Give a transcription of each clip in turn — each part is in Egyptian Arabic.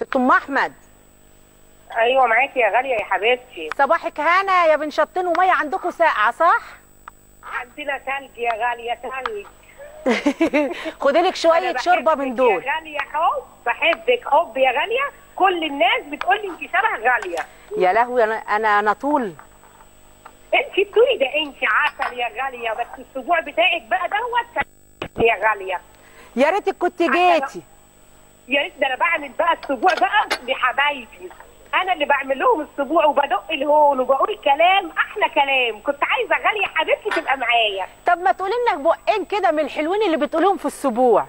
ست ام احمد ايوه معاكي يا غاليه يا حبيبتي صباحك هنا يا بنشطين وميه عندكم ساقعه صح عندنا تلج يا غاليه تلج خدي لك أنا شويه شوربه من بحبك دول يا غاليه حب بحبك حب يا غاليه كل الناس بتقول لي انت شبه غاليه يا لهوي انا انا انا طول انت بتقولي ده انت عسل يا غاليه بس الاسبوع بتاعك بقى دوت يا غاليه يا ريتك كنت جيتي يا ريت ده انا بعمل بقى الاسبوع بقى لحبايبي انا اللي بعمل لهم الاسبوع وبدق الهون وبقول كلام احلى كلام كنت عايزه غاليه حبيبتي تبقى معايا طب ما تقولي لنا بقين كده من الحلوين اللي بتقولهم في السبوع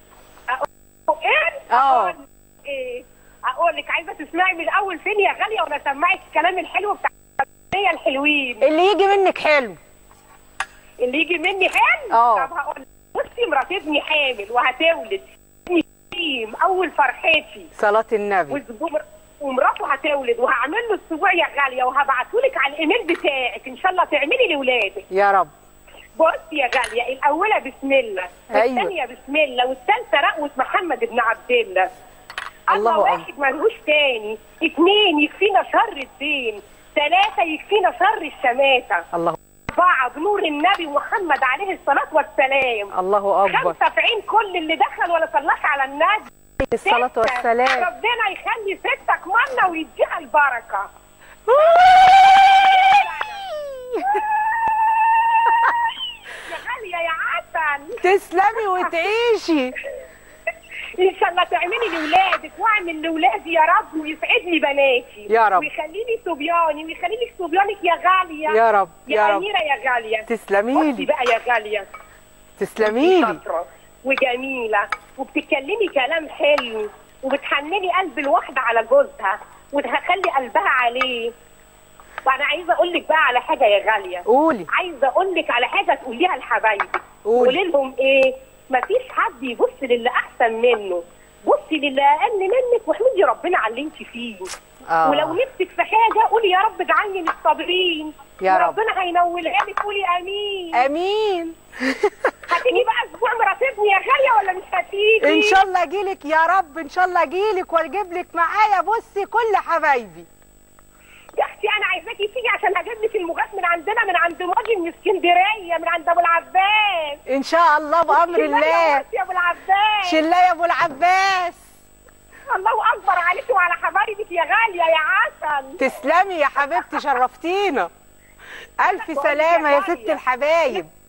ايه اه. أقول ايه اقول لك عايزه تسمعي من الاول فين يا غاليه وانا اسمعك الكلام الحلو بتاع الأغنية الحلوين اللي يجي منك حلو اللي يجي مني حلو اه. طب هقول لك. بصي مرات ابني حامل وهتولد ابني كريم اول فرحتي صلاه النبي وزبور- ومراته هتولد وهعمل له الاسبوع يا غاليه وهبعته لك على الايميل بتاعك ان شاء الله تعملي لاولادك يا رب بصي يا غاليه الاولى بسم الله أيوة. والثانيه بسم الله والثالثه رأوة محمد بن عبد الله الله الله أكبر. واحد ملهوش تاني اثنين يكفينا شر الدين ثلاثة يكفينا شر الشماتة الله أربعة بنور النبي محمد عليه الصلاة والسلام الله اكبر خمسة في عين كل اللي دخل ولا صلاش على النبي الصلاه ستة، والسلام ربنا يخلي ستك منا ويديها البركة يا غالية يا عسل تسلمي وتعيشي ان شاء الله تعملي لاولادك واعمل لاولادي يا رب ويسعدني بناتي يا رب. ويخلي لي صبياني ويخلي لك صبيانك يا غاليه يا رب يا, يا رب اميره يا غاليه تسلمي بصي لي بقى يا غاليه تسلمي لي شاطره وجميله وبتتكلمي كلام حلو وبتحنني قلب الواحده على جوزها وتخلي قلبها عليه وانا عايزه اقول لك بقى على حاجه يا غاليه قولي عايزه اقول لك على حاجه تقوليها لحبايبك قولي. قولي لهم ايه مفيش حد يبص للي احسن منه بصي للي اقل منك واحمدي ربنا على اللي انت فيه آه. ولو نفسك في حاجه قولي يا رب اجعلني من الصابرين يا رب. وربنا هينولها لك قولي امين امين هتيجي بقى اسبوع مراتبني يا غاليه ولا مش هتيجي ان شاء الله اجيلك يا رب ان شاء الله اجيلك واجيب لك معايا بصي كل حبايبي يا اختي انا عايزاكي تيجي عشان هجيب لك المغاث من عندنا من عند راجل من اسكندريه من عند ابو العباس ان شاء الله بامر شلة الله يا يا ابو العباس شله يا ابو العباس الله اكبر عليكي وعلى حبايبك يا غاليه يا عسل تسلمي يا حبيبتي شرفتينا الف سلامه يا ست الحبايب